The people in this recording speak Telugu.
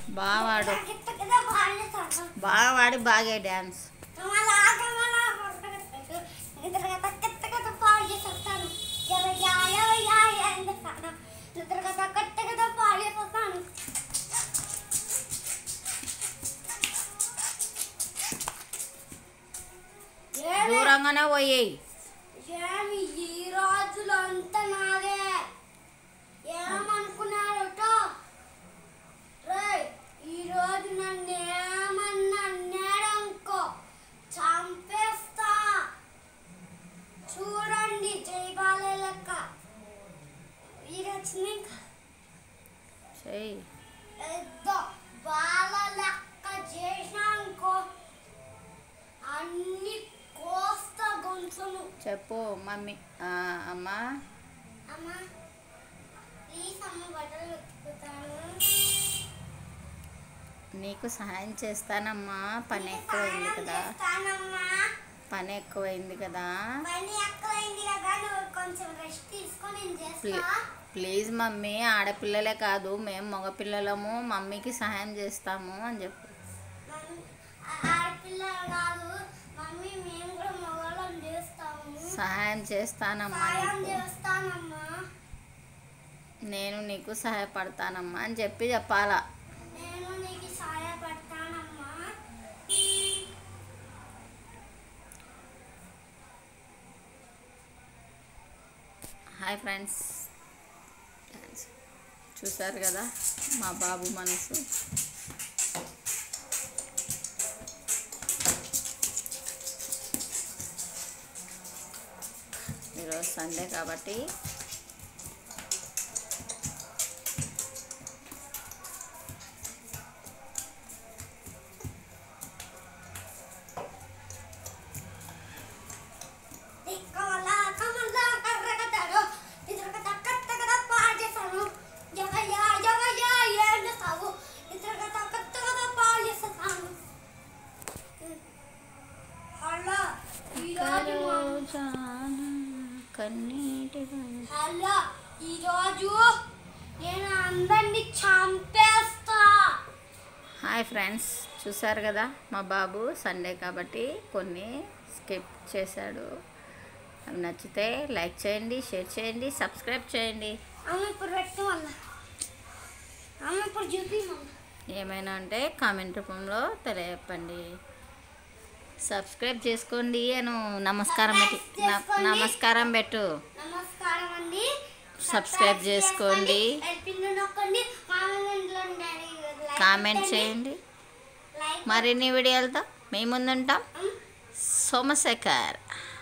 బాగా వాడు గిత్త గిత్త పాడేస్తాను బాగా వాడి బాగే డ్యాన్స్ మళ్ళా కమలా గిత్త గిత్త గిత్త గిత్త పాడేస్తాను ఎవ యా ఎవ యా యా అంటాను గిత్త గిత్త గిత్త గిత్త పాడేస్తాను ఏమి దూరంగానే పోయేయి ఏమి ఈ రోజులంతా నాదే ఏమనుకున్నారట రే ఈ రోజు నన్ను ఏమన్నా అన్నాడనుకో చంపేస్తా చూడండి జైబాలే లెక్క వీరొచ్చింది ఇంకా చెయ్యి ఏదో బాల లెక్క చేసినానుకో అన్ని కోస్తా గొంతును చెప్పు మమ్మీ ఆ, అమ్మా అమ్మ ప్లీజ్ అమ్మ బట్టలు వెతుకుతాను నీకు సహాయం చేస్తానమ్మా పని ఎక్కువైంది కదా చేస్తానమ్మా పని ఎక్కువైంది కదా పని ఎక్కువైంది కదా నువ్వు కొంచెం రెస్ట్ తీసుకొని నేను ప్లీ చేస్తా ప్లీజ్ మమ్మీ ఆడపిల్లలే కాదు మేము మగపిల్లలము మమ్మీకి సహాయం చేస్తాము అని చెప్పు మమ్మీ ఆ- ఆడపిల్ల కాదు మమ్మీ మేము కూడా మగవాళ్ళం చేస్తాము సహాయం చేస్తానమ్మా సాయం నీకు చేస్తానమ్మా నేను నీకు సహాయపడతానమ్మా అని చెప్పి చెప్పాలా నేను నీకు సహాయపడతానమ్మా హాయ్ ఫ్రెండ్స్ చూసారు కదా మా బాబు మనసు ఈరోజు సండే కాబట్టి కమల కమల కర్రగతాడు ఇతరగత కట్టగత పాడేశాను యగయా యగయా ఏంటావు ఇతరగత కట్టగత పాడేస్తాను హలో ఈరోజు కన్నీటి హలో ఈరోజు నేను అందరినీ చంపేస్తా హాయ్ ఫ్రెండ్స్ చూసారు కదా మా బాబు సండే కాబట్టి కొన్ని స్కిప్ చేశాడు అవి నచ్చితే లైక్ చేయండి షేర్ చేయండి సబ్స్క్రైబ్ చేయండి అమ్మ ఇప్పుడు పెట్టు మళ్ళా అమ్మ ఇప్పుడు చూపి మళ్ళా ఏమైనా అంటే కామెంట్ రూపంలో తెలియపండి సబ్స్క్రైబ్ చేసుకోండి అను నమస్కారం పెట్టి న- నమస్కారం పెట్టు నమస్కారం అండి సబ్స్క్రైబ్ చేసుకోండి. పిన్ను నొక్కండి కామెంట్లో కామెంట్ చేయండి లైక్ మరిన్ని వీడియోలతో మీ ముందుంటాం సోమశేఖర్